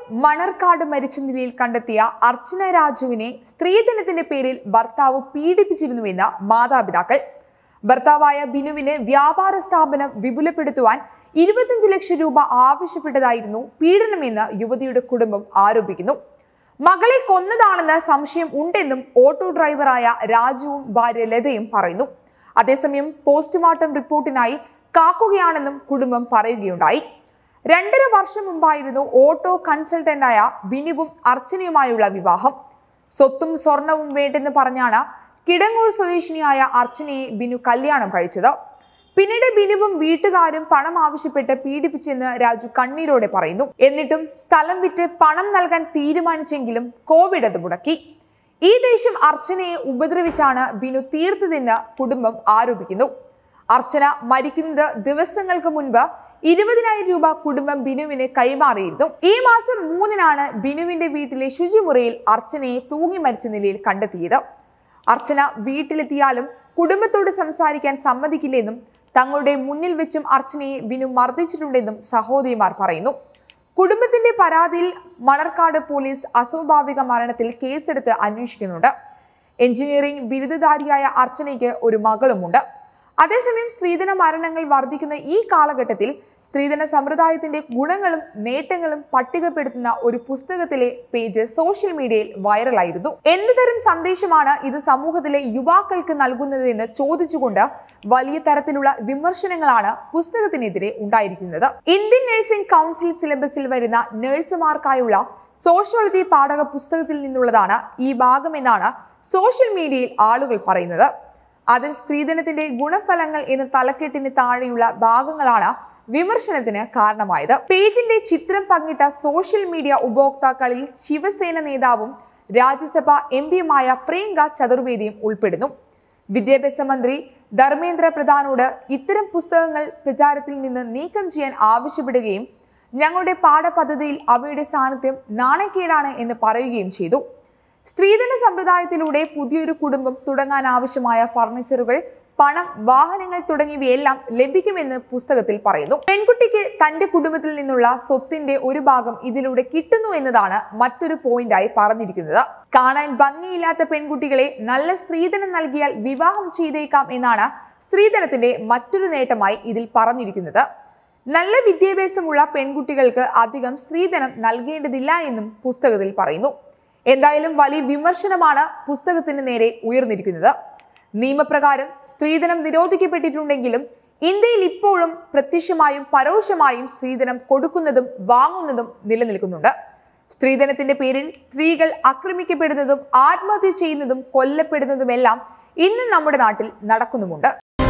മണർക്കാട് മരിച്ച നിലയിൽ കണ്ടെത്തിയ അർച്ചന രാജുവിനെ സ്ത്രീധനത്തിന്റെ പേരിൽ ഭർത്താവ് പീഡിപ്പിച്ചിരുന്നുവെന്ന് മാതാപിതാക്കൾ ഭർത്താവായ ബിനുവിന് വ്യാപാര സ്ഥാപനം വിപുലപ്പെടുത്തുവാൻ ഇരുപത്തിയഞ്ച് ലക്ഷം രൂപ ആവശ്യപ്പെട്ടതായിരുന്നു പീഡനമെന്ന് യുവതിയുടെ കുടുംബം ആരോപിക്കുന്നു മകളെ കൊന്നതാണെന്ന് സംശയം ഉണ്ടെന്നും ഓട്ടോ ഡ്രൈവറായ രാജുവും ഭാര്യ ലതയും പറയുന്നു അതേസമയം പോസ്റ്റ്മോർട്ടം റിപ്പോർട്ടിനായി കാക്കുകയാണെന്നും കുടുംബം പറയുകയുണ്ടായി രണ്ടര വർഷം മുമ്പായിരുന്നു ഓട്ടോ കൺസൾട്ടന്റായ ബിനുവും അർച്ചനയുമായുള്ള വിവാഹം സ്വത്തും സ്വർണവും വേണ്ടെന്ന് പറഞ്ഞാണ് കിടങ്ങൂർ സ്വദേശിനിയായ അർച്ചനയെ ബിനു കല്യാണം കഴിച്ചത് പിന്നീട് ബിനുവും വീട്ടുകാരും പണം ആവശ്യപ്പെട്ട് പീഡിപ്പിച്ചെന്ന് രാജു കണ്ണീരോടെ പറയുന്നു എന്നിട്ടും സ്ഥലം വിറ്റ് പണം നൽകാൻ തീരുമാനിച്ചെങ്കിലും കോവിഡ് അത് മുടക്കി ഈ ദേഷ്യം അർച്ചനയെ ഉപദ്രവിച്ചാണ് ബിനു തീർത്തതെന്ന് കുടുംബം ആരോപിക്കുന്നു അർച്ചന മരിക്കുന്നത് ദിവസങ്ങൾക്ക് മുൻപ് ഇരുപതിനായിരം രൂപ കുടുംബം ബിനുവിന് കൈമാറിയിരുന്നു ഈ മാസം മൂന്നിനാണ് ബിനുവിന്റെ വീട്ടിലെ ശുചിമുറിയിൽ അർച്ചനയെ തൂങ്ങി മരിച്ച നിലയിൽ കണ്ടെത്തിയത് അർച്ചന വീട്ടിലെത്തിയാലും കുടുംബത്തോട് സംസാരിക്കാൻ സമ്മതിക്കില്ലെന്നും തങ്ങളുടെ മുന്നിൽ വെച്ചും അർച്ചനയെ ബിനു മർദ്ദിച്ചിട്ടുണ്ടെന്നും സഹോദരിമാർ പറയുന്നു കുടുംബത്തിന്റെ പരാതിയിൽ മണർക്കാട് പോലീസ് അസ്വാഭാവിക മരണത്തിൽ കേസെടുത്ത് അന്വേഷിക്കുന്നുണ്ട് എഞ്ചിനീയറിംഗ് ബിരുദധാരിയായ അർച്ചനയ്ക്ക് ഒരു മകളുമുണ്ട് അതേസമയം സ്ത്രീധന മരണങ്ങൾ വർദ്ധിക്കുന്ന ഈ കാലഘട്ടത്തിൽ സ്ത്രീധന സമ്പ്രദായത്തിന്റെ ഗുണങ്ങളും നേട്ടങ്ങളും പട്ടികപ്പെടുത്തുന്ന ഒരു പുസ്തകത്തിലെ പേജ് സോഷ്യൽ മീഡിയയിൽ വൈറലായിരുന്നു എന്ത് തരം സന്ദേശമാണ് ഇത് സമൂഹത്തിലെ യുവാക്കൾക്ക് നൽകുന്നതെന്ന് ചോദിച്ചുകൊണ്ട് വലിയ തരത്തിലുള്ള വിമർശനങ്ങളാണ് പുസ്തകത്തിനെതിരെ ഉണ്ടായിരിക്കുന്നത് ഇന്ത്യൻ നഴ്സിംഗ് കൗൺസിൽ സിലബസിൽ വരുന്ന നഴ്സുമാർക്കായുള്ള സോഷ്യോളജി പാഠക പുസ്തകത്തിൽ നിന്നുള്ളതാണ് ഈ ഭാഗമെന്നാണ് സോഷ്യൽ മീഡിയയിൽ ആളുകൾ പറയുന്നത് അതിൽ സ്ത്രീധനത്തിന്റെ ഗുണഫലങ്ങൾ എന്ന തലക്കെട്ടിന് താഴെയുള്ള ഭാഗങ്ങളാണ് വിമർശനത്തിന് കാരണമായത് പേജിന്റെ ചിത്രം പങ്കിട്ട സോഷ്യൽ മീഡിയ ഉപഭോക്താക്കളിൽ ശിവസേന നേതാവും രാജ്യസഭ എം പിയുമായ പ്രിയങ്ക ചതുർവേദിയും ഉൾപ്പെടുന്നു വിദ്യാഭ്യാസ മന്ത്രി ധർമ്മേന്ദ്ര പ്രധാനോട് ഇത്തരം പുസ്തകങ്ങൾ പ്രചാരത്തിൽ നിന്ന് നീക്കം ചെയ്യാൻ ആവശ്യപ്പെടുകയും ഞങ്ങളുടെ പാഠപദ്ധതിയിൽ അവയുടെ സാന്നിധ്യം നാണക്കേടാണ് എന്ന് പറയുകയും ചെയ്തു സ്ത്രീധന സമ്പ്രദായത്തിലൂടെ പുതിയൊരു കുടുംബം തുടങ്ങാൻ ആവശ്യമായ ഫർണിച്ചറുകൾ പണം വാഹനങ്ങൾ തുടങ്ങിയവയെല്ലാം ലഭിക്കുമെന്ന് പുസ്തകത്തിൽ പറയുന്നു പെൺകുട്ടിക്ക് തന്റെ കുടുംബത്തിൽ നിന്നുള്ള സ്വത്തിന്റെ ഒരു ഭാഗം ഇതിലൂടെ കിട്ടുന്നു എന്നതാണ് മറ്റൊരു പോയിന്റായി പറഞ്ഞിരിക്കുന്നത് കാണാൻ ഭംഗിയില്ലാത്ത പെൺകുട്ടികളെ നല്ല സ്ത്രീധനം നൽകിയാൽ വിവാഹം ചെയ്തേക്കാം എന്നാണ് സ്ത്രീധനത്തിന്റെ മറ്റൊരു നേട്ടമായി ഇതിൽ പറഞ്ഞിരിക്കുന്നത് നല്ല വിദ്യാഭ്യാസമുള്ള പെൺകുട്ടികൾക്ക് അധികം സ്ത്രീധനം നൽകേണ്ടതില്ല എന്നും പുസ്തകത്തിൽ പറയുന്നു എന്തായാലും വലിയ വിമർശനമാണ് പുസ്തകത്തിന് നേരെ ഉയർന്നിരിക്കുന്നത് നിയമപ്രകാരം സ്ത്രീധനം നിരോധിക്കപ്പെട്ടിട്ടുണ്ടെങ്കിലും ഇന്ത്യയിൽ ഇപ്പോഴും പ്രത്യക്ഷമായും പരോക്ഷമായും സ്ത്രീധനം കൊടുക്കുന്നതും വാങ്ങുന്നതും നിലനിൽക്കുന്നുണ്ട് സ്ത്രീധനത്തിന്റെ പേരിൽ സ്ത്രീകൾ ആക്രമിക്കപ്പെടുന്നതും ആത്മഹത്യ ചെയ്യുന്നതും കൊല്ലപ്പെടുന്നതുമെല്ലാം ഇന്ന് നമ്മുടെ നാട്ടിൽ നടക്കുന്നുമുണ്ട്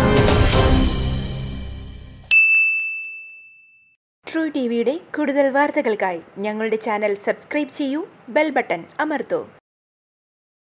ട്രൂ ടി വിയുടെ കൂടുതൽ വാർത്തകൾക്കായി ഞങ്ങളുടെ ചാനൽ സബ്സ്ക്രൈബ് ചെയ്യൂ ബെൽ ബട്ടൺ അമർത്തൂ